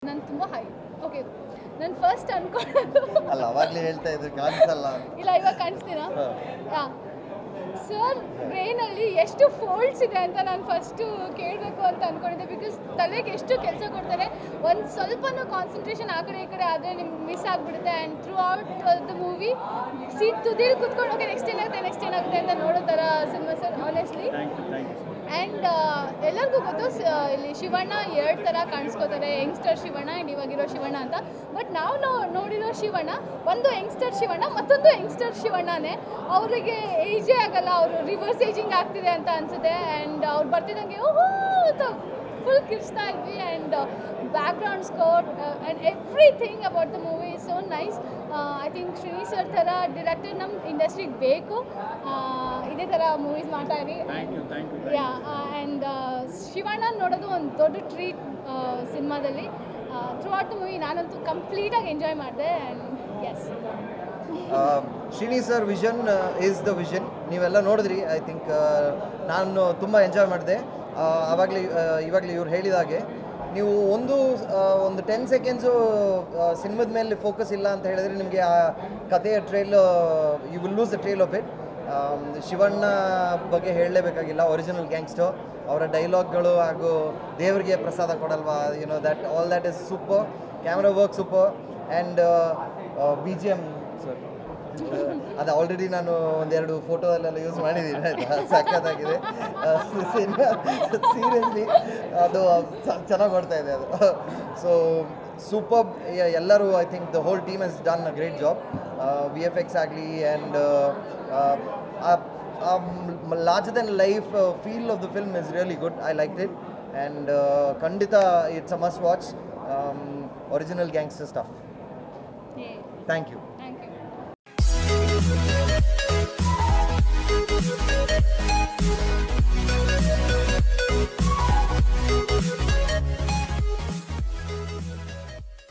ನಾನು ತುಂಬ high okay ನಾನು ಫಸ್ಟ್ ಅನ್ಕೊಳ್ಳೋದು ಅಲ್ಲ ಅವಾಗಲೇ ಹೇಳ್ತಾ ಇದ್ರು ಕಾಣಿಸಲ್ಲ ಇಲ್ಲ ಇವಾಗ ಕಾಣಿಸ್ತೀರಾ ಹಾ. ಹಾಂ ಸರ್ ಬ್ರೈನಲ್ಲಿ ಎಷ್ಟು ಫೋಲ್ಡ್ಸ್ ಇದೆ ಅಂತ ನಾನು ಫಸ್ಟು ಕೇಳಬೇಕು ಅಂತ ಅಂದ್ಕೊಂಡಿದ್ದೆ ಬಿಕಾಸ್ ತಲೆಗೆ ಎಷ್ಟು ಕೆಲಸ ಕೊಡ್ತಾರೆ ಒಂದು ಸ್ವಲ್ಪನೂ ಕಾನ್ಸಂಟ್ರೇಷನ್ ಆ ಕಡೆ ಈ ಕಡೆ ಆದರೆ ನಿಮ್ಗೆ ಮಿಸ್ ಆಗಿಬಿಡುತ್ತೆ and throughout the movie seat ತುದಿಲಿ ಕುತ್ಕೊಂಡು ಓಕೆ ನೆಕ್ಸ್ಟ್ ಏನಾಗುತ್ತೆ ನೆಕ್ಸ್ಟ್ ಏನಾಗುತ್ತೆ ಅಂತ ನೋಡೋ ಥರ ಸಿನಿಮಾ ಸರ್ ಆನೆಸ್ಟ್ಲಿ ಆ್ಯಂಡ್ ಎಲ್ಲರಿಗೂ ಗೊತ್ತು ಸ- ಇಲ್ಲಿ ಶಿವಣ್ಣ ಎರಡು ಥರ ಕಾಣಿಸ್ಕೋತಾರೆ ಯಂಗ್ಸ್ಟರ್ ಶಿವಣ್ಣ ಆ್ಯಂಡ್ ಇವಾಗಿರೋ ಶಿವಣ್ಣ ಅಂತ ಬಟ್ ನಾವು ನೋ- ನೋಡಿರೋ ಶಿವಣ್ಣ ಒಂದು ಯಂಗ್ಸ್ಟರ್ ಶಿವಣ್ಣ ಮತ್ತೊಂದು ಯಂಗ್ಸ್ಟರ್ ಶಿವಣ್ಣನೇ ಅವರಿಗೆ ಏಜೇ ಆಗಲ್ಲ ಅವರು ರಿವರ್ಸ್ ಏಜಿಂಗ್ ಆಗ್ತಿದೆ ಅಂತ ಅನಿಸುತ್ತೆ ಆ್ಯಂಡ್ ಅವ್ರು ಬರ್ತಿದ್ದಂಗೆ ಓಹೋ ಅಂತ ಫುಲ್ ಕಿರ್ಸ್ತಾ ಇದ್ವಿ and background score and everything about the movie is so nice I think Srini sir ಥರ ಡಿರೆಕ್ಟರ್ ನಮ್ಮ ಇಂಡಸ್ಟ್ರಿಗೆ ಬೇಕು ಆ, ಇದೇ ಥರ ಮೂವೀಸ್ ಮಾಡ್ತಾ ಇರಿ ಯಾ ಆ್ಯಂಡ್ ಶಿವಣ್ಣ ನೋಡೋದು ಒಂದು ದೊಡ್ಡ ಟ್ರೀಟ್ ಸಿನಿಮಾದಲ್ಲಿ ಥ್ರೂ ಔಟ್ ದ ಮೂವಿ ನಾನಂತೂ ಕಂಪ್ಲೀಟಾಗಿ ಎಂಜಾಯ್ ಮಾಡಿದೆ and as Srini sir vision is the vision ನೀವೆಲ್ಲ ನೋಡಿದ್ರಿ ಐ ಥಿಂಕ್ ನಾನು ತುಂಬ ಎಂಜಾಯ್ ಮಾಡಿದೆ ಆವಾಗಲೇ ಇವಾಗಲೇ ಇವ್ರು ಹೇಳಿದ ಹಾಗೆ ನೀವು ಒಂದು ಆ, ಒಂದು ಟೆನ್ ಸೆಕೆಂಡ್ಸು ಸಿನಿಮಾದ ಮೇಲೆ ಫೋಕಸ್ ಇಲ್ಲ ಅಂತ ಹೇಳಿದ್ರೆ ನಿಮಗೆ ಆ ಕಥೆಯ trail you will lose the trail of it Shivanna ಬಗ್ಗೆ ಹೇಳಲೇಬೇಕಾಗಿಲ್ಲ ಒರಿಜಿನಲ್ ಗ್ಯಾಂಗ್ಸ್ಟರ್ ಅವರ ಡೈಲಾಗ್ಗಳು ಹಾಗೂ ದೇವರಿಗೆ ಪ್ರಸಾದ ಕೊಡಲ್ವಾ you know that all that is super camera work super and B G M sir ಅದು ಆಲ್ರೆಡಿ ನಾನು ಒಂದೆರಡು ಫೋಟೋದಲ್ಲೆಲ್ಲ ಯೂಸ್ ಮಾಡಿದ್ದೀನಿ ಆಯಿತಾ ಸಖತ್ತಾಗಿದೆ ಸೀರಿಯಸ್ಲಿ ಅದು ಚೆನ್ನಾಗಿ ಬರ್ತಾ ಇದೆ ಅದು ಸೊ ಸೂಪರ್ ಎಲ್ಲರೂ I think the whole team has done a great job V F X ಆಗಲಿ and larger than life feel of the film is really good I like it and ಖಂಡಿತ it's a must watch original gangster stuff thank you thank you